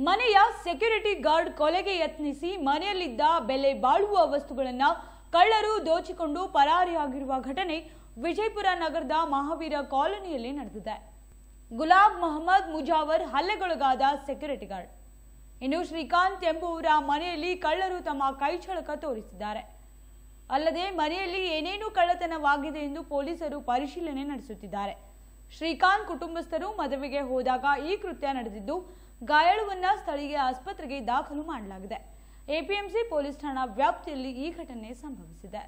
ಮನೆಯ security guard ಕೊಲೆಗೆ ಯತ್ನಿಸಿ ಮನೆಯಲ್ಲಿದ್ದ ಬೆಲೆ ಬಾಳುವ ವಸ್ತುಗಳನ್ನು ಕಳ್ಳರು ದೋಚಿಕೊಂಡು ಪರಾರಿಯಾಗಿರುವ ಘಟನೆ ವಿಜಯಪುರ ನಗರದ ಮಹಾವೀರ ಕಾಲೋನಿಯಲ್ಲಿ ನಡೆದಿದೆ ಗುಲಾಬ್ ಮೊಹಮ್ಮದ್ ಮುಜಾವರ್ ಹಲ್ಲೆಗೊಳಗಾದ ಸೆಕ್ಯೂರಿಟಿ ಗಾರ್ಡ್ ಇನ್ನು ಶ್ರೀಕಾಂತ್ ಎಂಬುವರ ಮನೆಯಲ್ಲಿ ಕಳ್ಳರು ತಮ್ಮ ಕೈಚಳಕ ತೋರಿಸಿದ್ದಾರೆ ಅಲ್ಲದೆ ಮನೆಯಲ್ಲಿ ಏನೇನು ಕಳ್ಳತನವಾಗಿದೆ ಎಂದು ಪೊಲೀಸರು ಪರಿಶೀಲನೆ ನಡೆಸುತ್ತಿದ್ದಾರೆ ಶ್ರೀಕಾಂತ್ ಕುಟುಂಬಸ್ಥರು ಮದುವೆಗೆ ಹೋದಾಗ ಈ ಕೃತ್ಯ ನಡೆದಿದ್ದು ಗಾಯಾಳುವನ್ನ ಸ್ಥಳೀಯ ಆಸ್ಪತ್ರೆಗೆ ದಾಖಲು ಮಾಡಲಾಗಿದೆ ಎಪಿಎಂಸಿ ಪೊಲೀಸ್ ಠಾಣಾ ವ್ಯಾಪ್ತಿಯಲ್ಲಿ ಈ ಘಟನೆ ಸಂಭವಿಸಿದೆ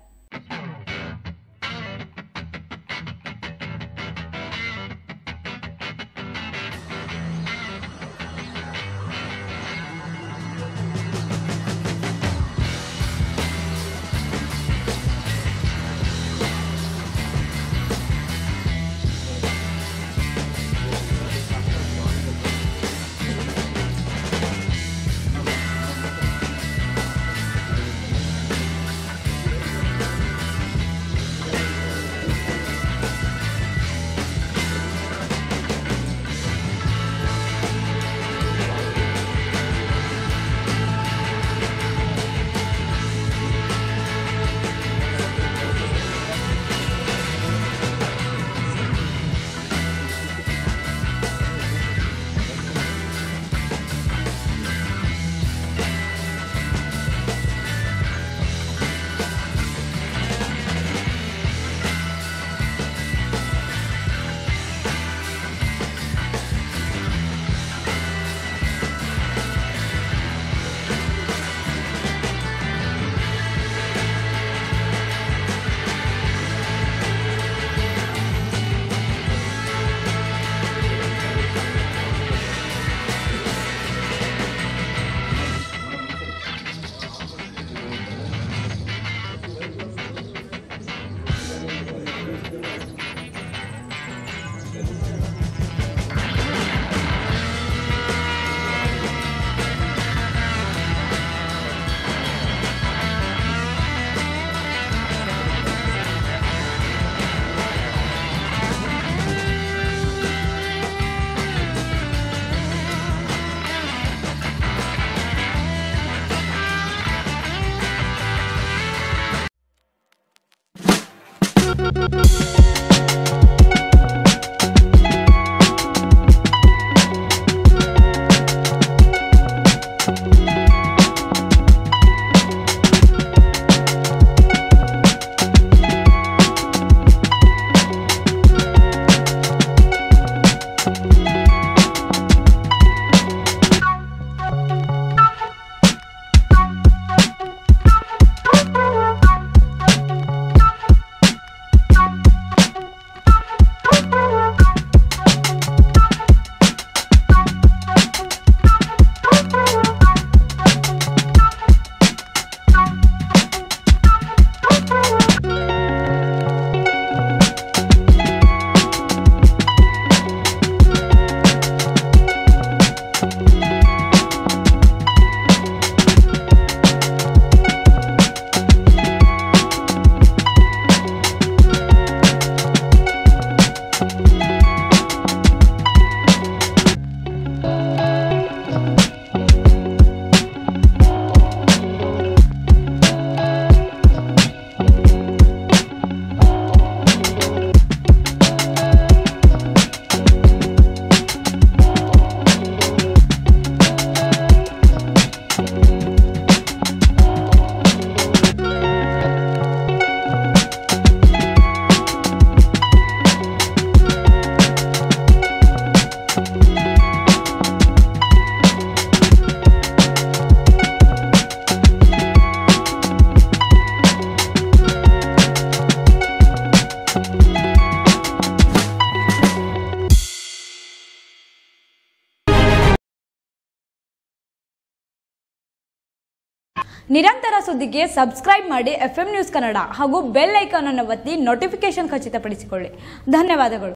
ನಿರಂತರ ಸುದ್ದಿಗೆ ಸಬ್ಸ್ಕ್ರೈಬ್ ಮಾಡಿ ಎಫ್ ನ್ಯೂಸ್ ಕನ್ನಡ ಹಾಗೂ ಬೆಲ್ ಐಕಾನ್ ಅನ್ನು ಒತ್ತಿ ನೋಟಿಫಿಕೇಶನ್ ಖಚಿತಪಡಿಸಿಕೊಳ್ಳಿ ಧನ್ಯವಾದಗಳು